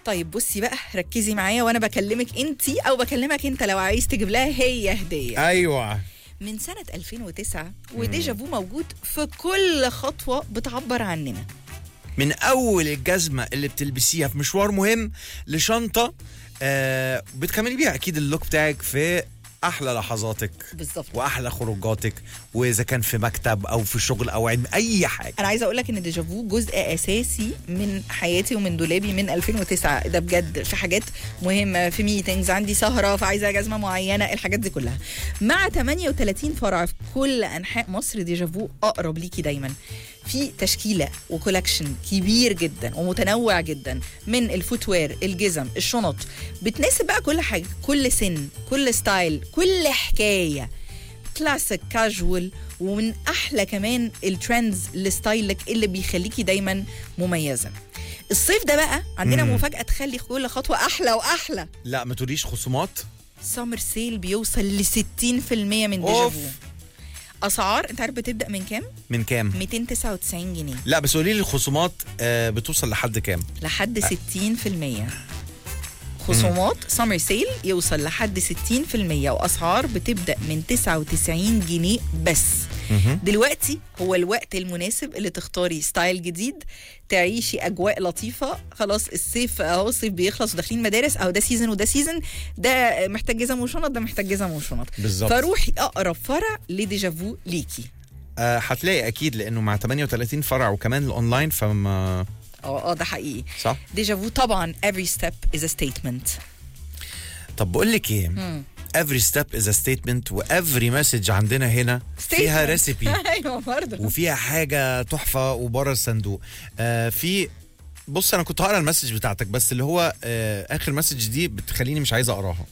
طيب بصي بقى ركزي معايا وانا بكلمك انتي او بكلمك انت لو عايز تجيب لها هي هديه ايوه من سنه 2009 وديجا فو موجود في كل خطوه بتعبر عننا من اول الجزمه اللي بتلبسيها في مشوار مهم لشنطه آه بتكملي بيها اكيد اللوك بتاعك في احلى لحظاتك بالظبط واحلى خروجاتك واذا كان في مكتب او في شغل او علم اي حاجه انا عايزه اقول لك ان ديجافو جزء اساسي من حياتي ومن دولابي من 2009 ده بجد في حاجات مهمه في ميتنجز عندي سهره فعايزه جزمه معينه الحاجات دي كلها مع 38 فرع في كل انحاء مصر ديجافو اقرب ليكي دايما في تشكيله وكولكشن كبير جدا ومتنوع جدا من الفوتوير الجزم الشنط بتناسب بقى كل حاجه كل سن كل ستايل كل حكايه كلاسيك كاجوال ومن احلى كمان الترندز لستايلك اللي بيخليكي دايما مميزه الصيف ده بقى عندنا مم. مفاجاه تخلي كل خطوه احلى واحلى لا ما تقوليش خصومات سامر سيل بيوصل ل 60% من أوف. ديجافو اسعار انت عارف بتبدا من كام من كام 299 جنيه لا بس قولي لي الخصومات آه بتوصل لحد كام لحد 60% خصومات سمر سيل يوصل لحد 60% واسعار بتبدا من 99 جنيه بس مهم. دلوقتي هو الوقت المناسب اللي تختاري ستايل جديد تعيشي اجواء لطيفه خلاص الصيف اهو الصيف بيخلص وداخلين مدارس اهو ده سيزون وده سيزون ده محتاج جزم وشنط ده محتاج جزم وشنط بالظبط فروحي اقرب فرع لديجافو ليكي آه هتلاقي اكيد لانه مع 38 فرع وكمان الاونلاين فما اه اه ده حقيقي صح ديجافو طبعا every step is a statement طب بقول لك ايه مم. every step is a statement و every message عندنا هنا فيها Statement. ريسيبي ايوه برضه وفيها حاجه تحفه وبره الصندوق آه في بص انا كنت هقرا المسج بتاعتك بس اللي هو آه اخر مسج دي بتخليني مش عايز اقراها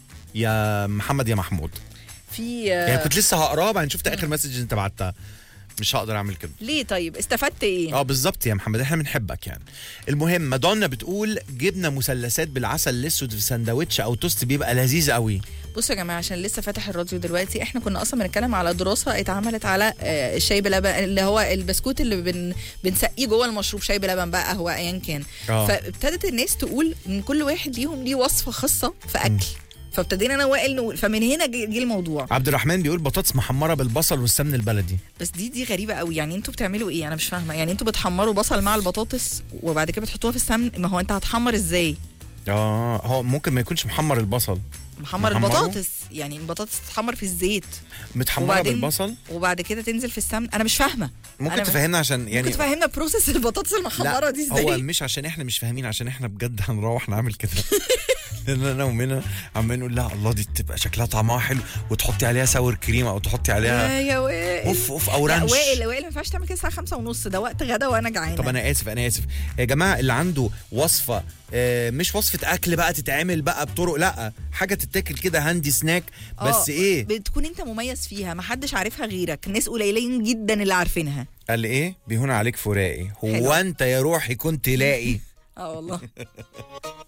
يا محمد يا محمود في يعني كنت لسه هقراها بعدين شفت اخر مسج انت بعتها مش هقدر اعمل كده ليه طيب استفدت ايه اه بالظبط يا محمد احنا بنحبك يعني المهم مادونا بتقول جبنه مثلثات بالعسل الاسود في سندوتش او توست بيبقى لذيذ قوي بصوا يا جماعه عشان لسه فاتح الراديو دلوقتي احنا كنا اصلا بنتكلم على دراسه اتعملت على آه، الشاي بلبن اللي هو البسكوت اللي بن بنسقيه جوه المشروب شاي بلبن بقى قهوه ايا كان اه فابتدت الناس تقول ان كل واحد ليهم ليه وصفه خاصه في اكل فابتدينا انا وائل نقول فمن هنا جه جه الموضوع عبد الرحمن بيقول بطاطس محمره بالبصل والسمن البلدي بس دي دي غريبه قوي يعني انتوا بتعملوا ايه انا مش فاهمه يعني انتوا بتحمروا بصل مع البطاطس وبعد كده بتحطوها في السمن ما هو انت هتحمر ازاي اه هو ممكن ما يكونش محمر البصل محمر محمره؟ البطاطس يعني البطاطس تتحمر في الزيت متحمره وبعدين بالبصل وبعد كده تنزل في السمن انا مش فاهمه ممكن أنا تفهمنا عشان يعني يعني ممكن تفهمنا بروسيس البطاطس المحمره لا دي هو ازاي مش عشان احنا مش فاهمين عشان احنا بجد هنروح نعمل كده لان انا ومنى عمالين نقول لا الله دي تبقى شكلها طعمها حلو وتحطي عليها ساور كريم او تحطي عليها يا يا وائل اوف اوف او لا رانش وائل وائل ما ينفعش تعمل كده الساعه 5 ونص ده وقت غدا وانا جعانه طب انا اسف انا اسف يا جماعه اللي عنده وصفه آه، مش وصفه اكل بقى تتعمل بقى بطرق لا حاجه تتاكل كده هاندي سناك بس آه، ايه بتكون انت مميز فيها ما حدش عارفها غيرك ناس قليلين جدا اللي عارفينها قال لي ايه بيهون عليك فراقي هو حلو. انت يا روحي كنت لاقي اه والله